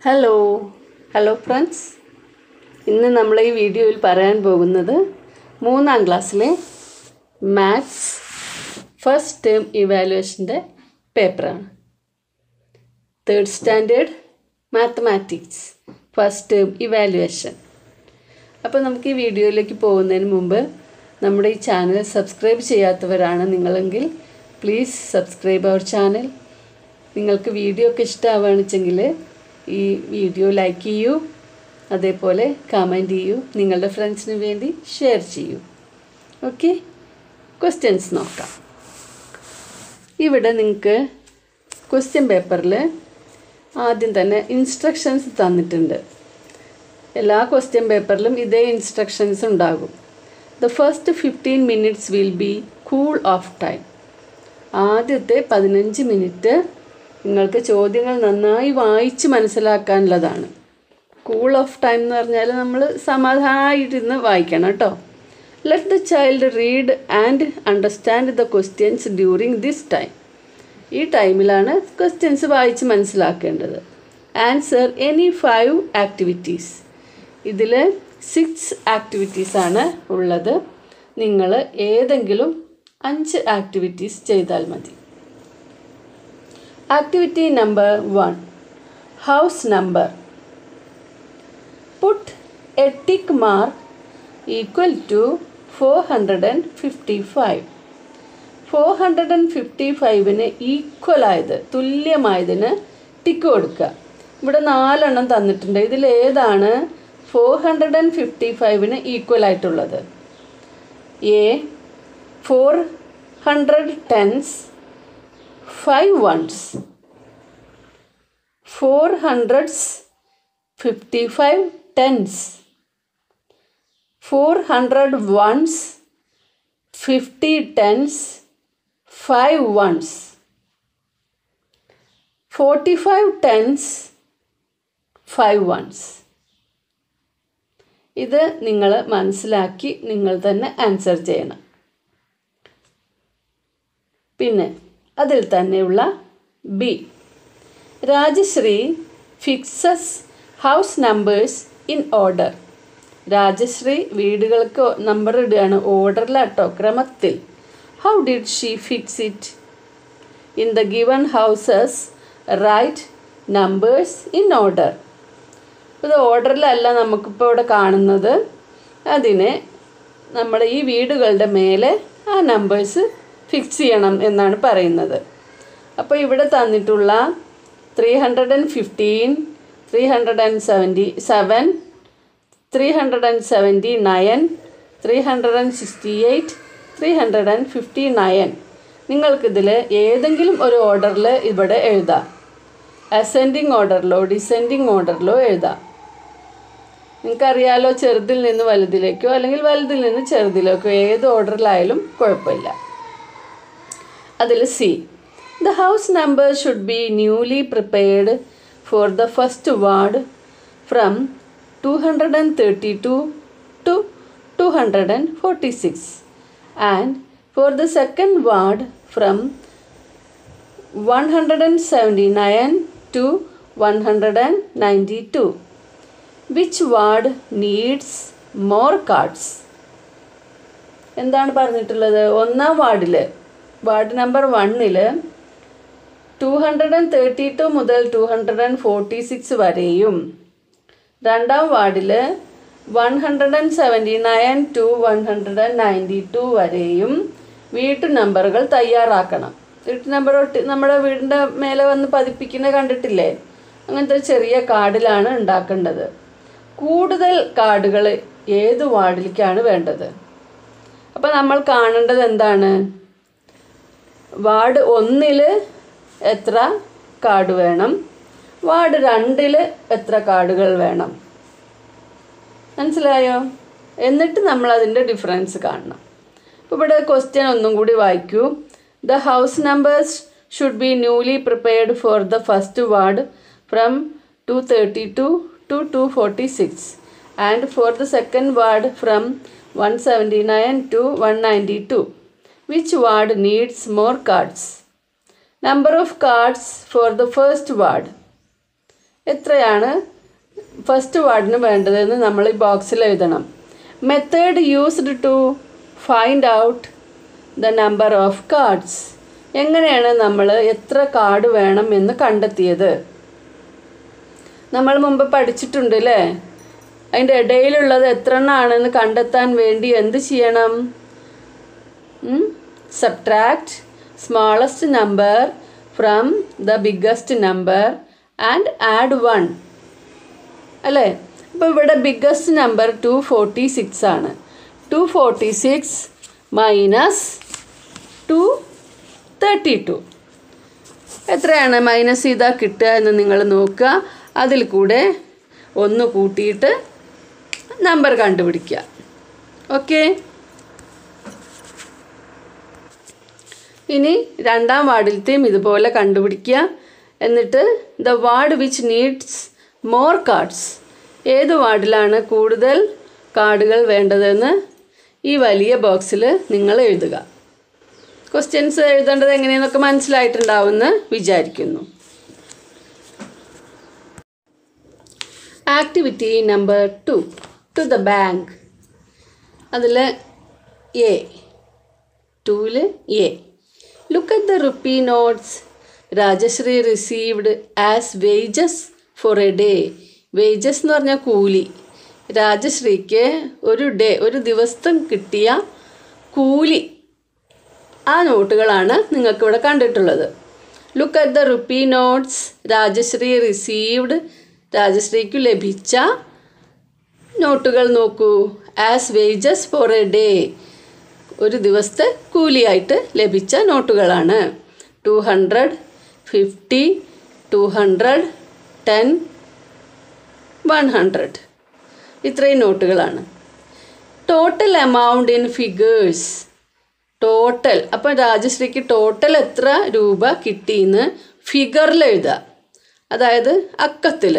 Hello hello friends ഇന്ന് നമ്മൾ ഈ വീഡിയോയിൽ പറയാൻ പോകുന്നത് മൂന്നാം ക്ലാസ്സിലെ മാത്സ് ഫസ്റ്റ് ടേം ഇവാലുവേഷൻ്റെ പേപ്പറാണ് third standard mathematics first term evaluation അപ്പോൾ നമുക്ക് ഈ വീഡിയോയിലേക്ക് പോകുന്നതിന് മുമ്പ് നമ്മുടെ ഈ ചാനൽ സബ്സ്ക്രൈബ് ചെയ്യാത്തവരാണ് നിങ്ങളെങ്കിൽ പ്ലീസ് സബ്സ്ക്രൈബ് അവർ ചാനൽ നിങ്ങൾക്ക് വീഡിയോ ഒക്കെ ഇഷ്ടമാവുകയാണെച്ചെങ്കിൽ ഈ വീഡിയോ ലൈക്ക് ചെയ്യൂ അതേപോലെ കമൻറ്റ് ചെയ്യൂ നിങ്ങളുടെ ഫ്രണ്ട്സിന് വേണ്ടി ഷെയർ ചെയ്യൂ ഓക്കെ ക്വസ്റ്റ്യൻസ് നോക്കാം ഇവിടെ നിങ്ങൾക്ക് ക്വസ്റ്റ്യൻ പേപ്പറിൽ ആദ്യം തന്നെ ഇൻസ്ട്രക്ഷൻസ് തന്നിട്ടുണ്ട് എല്ലാ ക്വസ്റ്റ്യൻ പേപ്പറിലും ഇതേ ഇൻസ്ട്രക്ഷൻസ് ഉണ്ടാകും the first fifteen minutes will be cool off time ആദ്യത്തെ പതിനഞ്ച് മിനിറ്റ് നിങ്ങൾക്ക് ചോദ്യങ്ങൾ നന്നായി വായിച്ച് മനസ്സിലാക്കാനുള്ളതാണ് കൂൾ ഓഫ് ടൈം എന്ന് പറഞ്ഞാൽ നമ്മൾ സമാധാനമായിട്ടിരുന്ന് വായിക്കണം കേട്ടോ let the child read and understand the questions during this time ഈ ടൈമിലാണ് ക്വസ്റ്റ്യൻസ് വായിച്ച് മനസ്സിലാക്കേണ്ടത് ആൻസർ എനി ഫൈവ് ആക്ടിവിറ്റീസ് ഇതിൽ സിക്സ് ആക്ടിവിറ്റീസാണ് ഉള്ളത് നിങ്ങൾ ഏതെങ്കിലും അഞ്ച് ആക്ടിവിറ്റീസ് ചെയ്താൽ മതി activity number one house number put a tick mark equal to four hundred and fifty five four hundred and fifty ഫൈവിന് ഈക്വലായത് തുല്യമായതിന് ടിക്ക് കൊടുക്കുക ഇവിടെ നാലെണ്ണം തന്നിട്ടുണ്ട് ഇതിൽ ഏതാണ് ഫോർ ഹൺഡ്രഡ് ആൻഡ് ഫിഫ്റ്റി ഫൈവിന് ഈക്വൽ ആയിട്ടുള്ളത് a four hundred tens five ones four hundreds fifty five tens four hundred ones fifty tens five ones forty five tens five ones ഇത് നിങ്ങൾ മനസ്സിലാക്കി നിങ്ങൾ തന്നെ ആൻസർ ചെയ്യണം പിന്നെ അതിൽ തന്നെയുള്ള B Rajashree fixes house numbers in order Rajashree വീടുകൾക്ക് നമ്പർ ഇടുകയാണ് ഓർഡറിലാട്ടോ ക്രമത്തിൽ how did she fix it in the given houses right numbers in order ഇത് ഓർഡറിലല്ല നമുക്കിപ്പോൾ ഇവിടെ കാണുന്നത് അതിന് നമ്മുടെ ഈ വീടുകളുടെ മേലെ ആ നമ്പേഴ്സ് ഫിക്സ് ചെയ്യണം എന്നാണ് പറയുന്നത് അപ്പോൾ ഇവിടെ തന്നിട്ടുള്ള three hundred and fifteen three hundred and seventy seven three hundred and seventy nine three hundred and sixty eight three hundred and fifty nine നിങ്ങൾക്കിതിൽ ഏതെങ്കിലും ഒരു ഓർഡറിൽ ഇവിടെ എഴുതാം അസെൻഡിങ് ഓർഡറിലോ ഡിസെൻഡിങ് ഓർഡറിലോ എഴുതാം നിങ്ങൾക്കറിയാലോ ചെറുതിൽ നിന്ന് വലുതിലേക്കോ അല്ലെങ്കിൽ വലുതിൽ നിന്ന് ചെറുതിലേക്കോ ഏത് ഓർഡറിലായാലും കുഴപ്പമില്ല അതിൽ C the house number should be newly prepared for the first ward from two hundred and thirty two to two hundred and forty six and for the second ward from one hundred and seventy nine to one hundred and ninety two which ward needs more cards എന്താണ് പറഞ്ഞിട്ടുള്ളത് ഒന്നാം വാർഡിൽ വാർഡ് number വണ്ണിൽ two hundred and thirty two മുതൽ two hundred and forty six വരെയും രണ്ടാം വാർഡിൽ one hundred and seventy nine to one hundred and ninety two വരെയും വീട്ടു നമ്പറുകൾ തയ്യാറാക്കണം വീട്ടു നമ്പർ ഒട്ടി നമ്മുടെ വീടിൻ്റെ മേലെ വന്ന് പതിപ്പിക്കുന്ന കണ്ടിട്ടില്ലേ അങ്ങനത്തെ ഒരു ചെറിയ കാർഡിലാണ് ഉണ്ടാക്കേണ്ടത് കൂടുതൽ കാർഡുകൾ ഏത് വാർഡിലേക്കാണ് വേണ്ടത് അപ്പോൾ നമ്മൾ കാണേണ്ടത് എന്താണ് വാർഡ് ഒന്നിൽ എത്ര കാർഡ് വേണം വാർഡ് രണ്ടിൽ എത്ര കാർഡുകൾ വേണം മനസ്സിലായോ എന്നിട്ട് നമ്മൾ അതിൻ്റെ ഡിഫറൻസ് കാണണം അപ്പോൾ ഇവിടെ ക്വസ്റ്റ്യൻ ഒന്നും കൂടി വായിക്കൂ the house numbers should be newly prepared for the first ward from two thirty two to two forty six and for the second ward from one seventy nine to one ninety two which ward needs more cards number of cards for the first ward എത്രയാണ് first വാർഡിന് വേണ്ടതെന്ന് നമ്മൾ ഈ ബോക്സിൽ എഴുതണം method used to find out the number of cards എങ്ങനെയാണ് നമ്മൾ എത്ര കാർഡ് വേണം എന്ന് കണ്ടെത്തിയത് നമ്മൾ മുമ്പ് പഠിച്ചിട്ടുണ്ട് അല്ലേ അതിൻ്റെ ഇടയിലുള്ളത് എത്ര എണ്ണമാണെന്ന് കണ്ടെത്താൻ വേണ്ടി എന്ത് ചെയ്യണം subtract smallest number from the biggest number and add one അല്ലേ അപ്പോൾ ഇവിടെ biggest number two forty six ആണ് two forty six minus two thirty two എത്രയാണ് മൈനസ് ചെയ്താൽ കിട്ടുക എന്ന് നിങ്ങൾ നോക്കുക അതിൽ കൂടെ ഒന്ന് കൂട്ടിയിട്ട് നമ്പർ കണ്ടുപിടിക്കുക ഓക്കെ ഇനി രണ്ടാം വാർഡിലത്തെയും ഇതുപോലെ കണ്ടുപിടിക്കുക എന്നിട്ട് the ward which needs more cards ഏത് വാർഡിലാണ് കൂടുതൽ കാർഡുകൾ വേണ്ടതെന്ന് ഈ വലിയ ബോക്സിൽ നിങ്ങൾ എഴുതുക ക്വസ്റ്റ്യൻസ് എഴുതേണ്ടത് എങ്ങനെയെന്നൊക്കെ മനസ്സിലായിട്ടുണ്ടാവുമെന്ന് വിചാരിക്കുന്നു activity number two to the bank അതിൽ എ ടൂവിൽ A look at the rupee notes Rajashree received as wages for a day wages എന്ന് പറഞ്ഞാൽ കൂലി രാജശ്രീക്ക് ഒരു ഡേ ഒരു ദിവസം കിട്ടിയ കൂലി ആ നോട്ടുകളാണ് നിങ്ങൾക്കിവിടെ കണ്ടിട്ടുള്ളത് look at the rupee notes Rajashree received രാജശ്രീക്ക് ലഭിച്ച നോട്ടുകൾ നോക്കൂ as wages for a day ഒരു ദിവസത്തെ കൂലിയായിട്ട് ലഭിച്ച നോട്ടുകളാണ് two hundred fifty two hundred ten one hundred ഇത്രയും നോട്ടുകളാണ് total amount in figures total അപ്പം രാജശ്രീക്ക് ടോട്ടൽ എത്ര രൂപ കിട്ടിയെന്ന് ഫിഗറിൽ എഴുതുക അതായത് അക്കത്തിൽ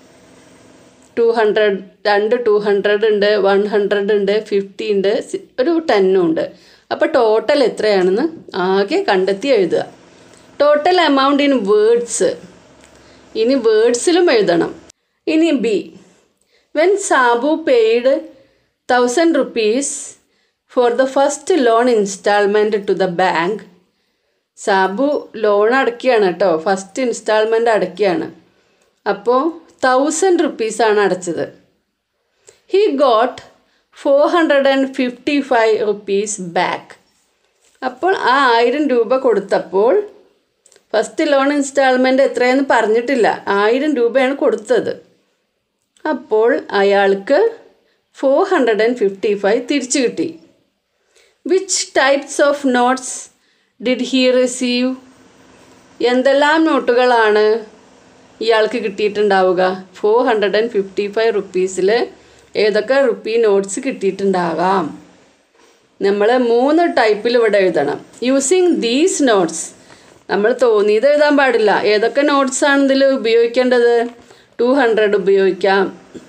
ടു ഹൺഡ്രഡ് രണ്ട് ടു ഹൺഡ്രഡ് ഉണ്ട് വൺ ഹൺഡ്രഡ് ഉണ്ട് ഫിഫ്റ്റി ഉണ്ട് സി- ഒരു ടെന്നും ഉണ്ട് അപ്പോൾ ടോട്ടൽ എത്രയാണെന്ന് ആകെ കണ്ടെത്തി എഴുതുക ടോട്ടൽ എമൗണ്ട് ഇൻ വേർഡ്സ് ഇനി വേർഡ്സിലും എഴുതണം ഇനി B when Sabu paid thousand rupees for the first loan instalment to the bank Sabu loan അടയ്ക്കുകയാണ് കേട്ടോ ഫസ്റ്റ് ഇൻസ്റ്റാൾമെൻ്റ് അടയ്ക്കുകയാണ് അപ്പോൾ തൗസൻഡ് റുപ്പീസാണ് അടച്ചത് he got four hundred and fifty five rupees back അപ്പോൾ ആ ആയിരം രൂപ കൊടുത്തപ്പോൾ ഫസ്റ്റ് ലോൺ ഇൻസ്റ്റാൾമെൻ്റ് എത്രയെന്ന് പറഞ്ഞിട്ടില്ല ആയിരം രൂപയാണ് കൊടുത്തത് അപ്പോൾ അയാൾക്ക് four hundred and fifty five തിരിച്ചു കിട്ടി which types of notes did he receive എന്തെല്ലാം നോട്ടുകളാണ് ഇയാൾക്ക് കിട്ടിയിട്ടുണ്ടാവുക four hundred and fifty five റുപ്പീസിൽ ഏതൊക്കെ റുപ്പി നോട്ട്സ് കിട്ടിയിട്ടുണ്ടാകാം നമ്മൾ മൂന്ന് ടൈപ്പിൽ ഇവിടെ എഴുതണം യൂസിങ് ദീസ് നോട്ട്സ് നമ്മൾ തോന്നിയത് എഴുതാൻ പാടില്ല ഏതൊക്കെ നോട്ട്സാണ് ഇതിൽ ഉപയോഗിക്കേണ്ടത് ടു ഹൺഡ്രഡ് ഉപയോഗിക്കാം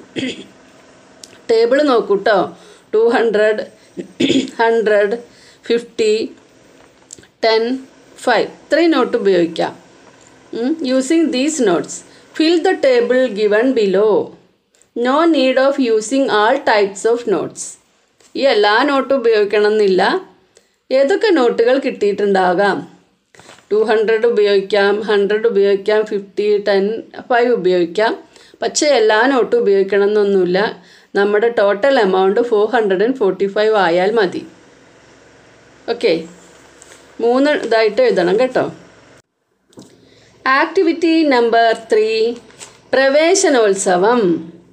ടേബിൾ നോക്കൂ കേട്ടോ two hundred hundred fifty ten five ഇത്രയും നോട്ട് ഉപയോഗിക്കാം using these notes fill the table given below no need of using all types of notes ഈ എല്ലാ നോട്ടും ഉപയോഗിക്കണം എന്നില്ല ഏതൊക്കെ നോട്ടുകൾ കിട്ടിയിട്ടുണ്ടാകാം ടു ഹൺഡ്രഡ് ഉപയോഗിക്കാം ഹൺഡ്രഡ് ഉപയോഗിക്കാം ഫിഫ്റ്റി ടെൻ ഫൈവ് ഉപയോഗിക്കാം പക്ഷേ എല്ലാ നോട്ടും ഉപയോഗിക്കണം എന്നൊന്നുമില്ല നമ്മുടെ total amount four hundred and forty five ആയാൽ മതി ഓക്കെ മൂന്ന് ഇതായിട്ട് എഴുതണം കേട്ടോ ആക്ടിവിറ്റി നമ്പർ ത്രീ പ്രവേശനോത്സവം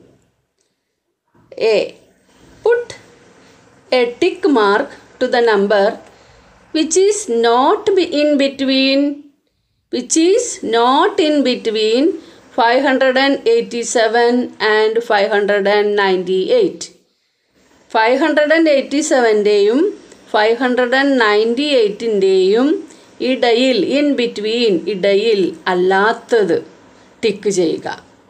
A put a tick mark to the number which is not be in between which is not in between 587 and 598 five hundred and eighty സെവൻ്റെയും five hundred and ninety എയ്റ്റിൻ്റെയും ഇടയിൽ in between ഇടയിൽ അല്ലാത്തത് tick ചെയ്യുക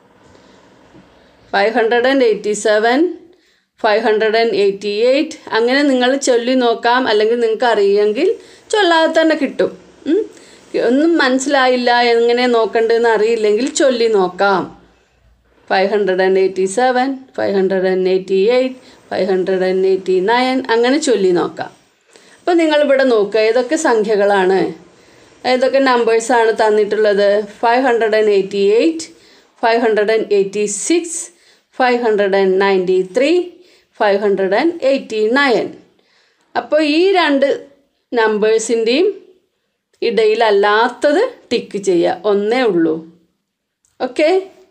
five hundred and eighty seven five hundred and eighty eight അങ്ങനെ നിങ്ങൾ ചൊല്ലി നോക്കാം അല്ലെങ്കിൽ നിങ്ങൾക്ക് അറിയെങ്കിൽ ചൊല്ലാതെ തന്നെ കിട്ടും ഉം. ഒന്നും മനസ്സിലായില്ല എങ്ങനെ നോക്കണ്ടെന്ന് അറിയില്ലെങ്കിൽ ചൊല്ലി നോക്കാം five hundred and eighty seven five hundred and eighty eight five hundred and eighty nine അങ്ങനെ ചൊല്ലി നോക്കാം അപ്പോൾ നിങ്ങളിവിടെ നോക്കുക ഏതൊക്കെ സംഖ്യകളാണ് ഏതൊക്കെ നമ്പേഴ്സാണ് തന്നിട്ടുള്ളത് five hundred and eighty eight five hundred and eighty six five hundred and ninety three five hundred and eighty nine അപ്പോൾ ഈ രണ്ട് നമ്പേഴ്സിൻ്റെയും ഇടയിലല്ലാത്തത് ടിക്ക് ചെയ്യുക ഒന്നേ ഉള്ളൂ ഓക്കെ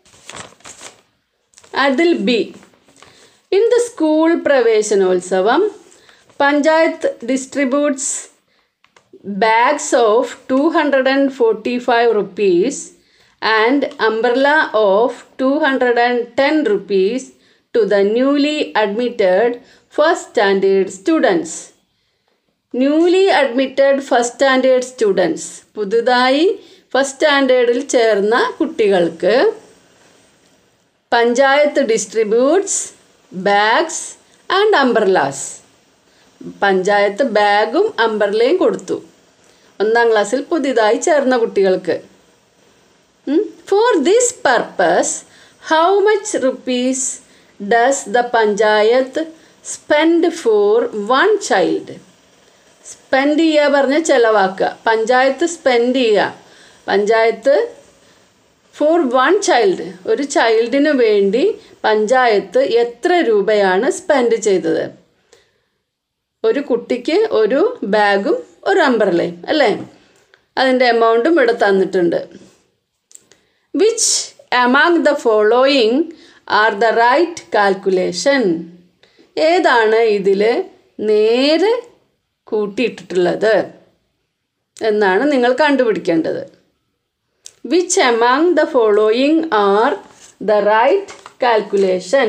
അതിൽ be in the school Praveshanolsavam panchayat distributes bags of two hundred and forty five rupees and umbrella of two hundred and ten rupees to the newly admitted first standard students newly admitted first standard students പുതുതായി first സ്റ്റാൻഡേർഡിൽ ചേർന്ന കുട്ടികൾക്ക് panchayat distributes bags and umbrellas panchayat ബാഗും അംബ്രലയും കൊടുത്തു ഒന്നാം ക്ലാസ്സിൽ പുതിയതായി ചേർന്ന കുട്ടികൾക്ക് for this purpose how much rupees does the panchayat spend for one child spend ചെയ്യുക പറഞ്ഞ ചിലവാക്കുക പഞ്ചായത്ത് സ്പെൻഡ് ചെയ്യുക പഞ്ചായത്ത് ഫോർ വൺ ചൈൽഡ് ഒരു ചൈൽഡിന് വേണ്ടി പഞ്ചായത്ത് എത്ര രൂപയാണ് സ്പെൻഡ് ചെയ്തത് ഒരു കുട്ടിക്ക് ഒരു ബാഗും ഒരു അംബ്രലയും അല്ലേ അതിൻ്റെ എമൗണ്ടും ഇവിടെ തന്നിട്ടുണ്ട് which among the following are the right calculation ഏതാണ് ഇതിൽ നേരെ കൂട്ടിയിട്ടിട്ടുള്ളത് എന്നാണ് നിങ്ങൾ കണ്ടുപിടിക്കേണ്ടത് which among the following are the right calculation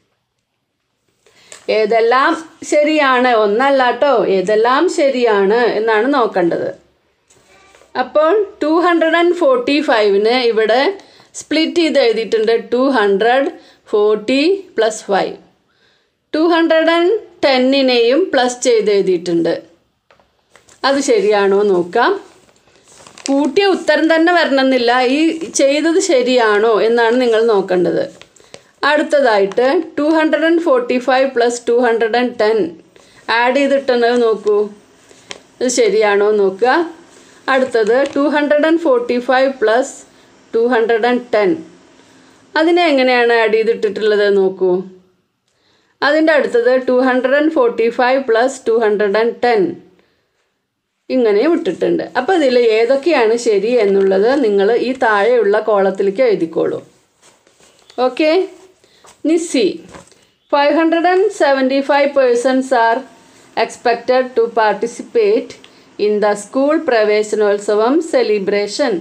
ഏതെല്ലാം ശരിയാണ് ഒന്നല്ല കേട്ടോ ഏതെല്ലാം ശരിയാണ് എന്നാണ് നോക്കേണ്ടത് അപ്പോൾ ടു ഹൺഡ്രഡ് ആൻഡ് ഫോർട്ടി ഫൈവിന് ഇവിടെ സ്പ്ലിറ്റ് ചെയ്ത് എഴുതിയിട്ടുണ്ട് two hundred forty plus five two hundred and ടെന്നിനെയും പ്ലസ് ചെയ്ത് എഴുതിയിട്ടുണ്ട് അത് ശരിയാണോ നോക്കാം കൂട്ടിയ ഉത്തരം തന്നെ വരണമെന്നില്ല ഈ ചെയ്തത് ശരിയാണോ എന്നാണ് നിങ്ങൾ നോക്കേണ്ടത് അടുത്തതായിട്ട് two hundred and forty five plus two hundred and ten add ചെയ്തിട്ടുള്ളത് നോക്കൂ ഇത് ശരിയാണോ നോക്കുക അടുത്തത് two hundred and forty five plus two hundred and ten അതിനെ എങ്ങനെയാണ് ആഡ് ചെയ്തിട്ടിട്ടുള്ളത് നോക്കൂ അതിൻ്റെ അടുത്തത് two hundred and forty five plus two hundred and ten ഇങ്ങനെ വിട്ടിട്ടുണ്ട് അപ്പോൾ ഇതിൽ ഏതൊക്കെയാണ് ശരി എന്നുള്ളത് നിങ്ങൾ ഈ താഴെയുള്ള കോളത്തിലേക്ക് എഴുതിക്കോളൂ ഓക്കെ നിസി five hundred and seventy five persons are expected to participate in the school Praveshanolsavam celebration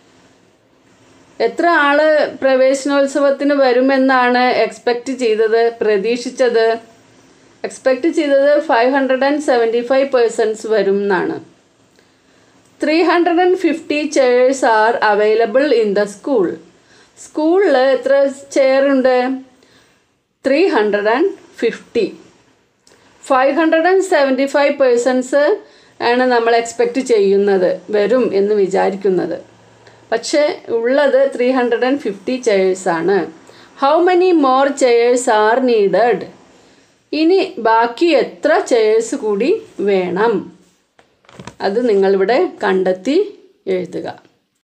എത്ര ആള് പ്രവേശനോത്സവത്തിന് വരുമെന്നാണ് എക്സ്പെക്റ്റ് ചെയ്തത് പ്രതീക്ഷിച്ചത് എക്സ്പെക്റ്റ് ചെയ്തത് five hundred and seventy five persons വരും എന്നാണ് three hundred and fifty chairs are available in the school സ്കൂളിൽ എത്ര ചെയർ ഉണ്ട് three hundred and fifty five hundred and seventy five persons ആണ് നമ്മൾ എക്സ്പെക്റ്റ് ചെയ്യുന്നത് വരും എന്ന് വിചാരിക്കുന്നത് പക്ഷേ ഉള്ളത് ത്രീ ഹൺഡ്രഡ് ആൻഡ് ഫിഫ്റ്റി ചെയേഴ്സാണ് how many more chairs are needed ഇനി ബാക്കി എത്ര ചെയേഴ്സ് കൂടി വേണം അത് നിങ്ങളിവിടെ കണ്ടെത്തി എഴുതുക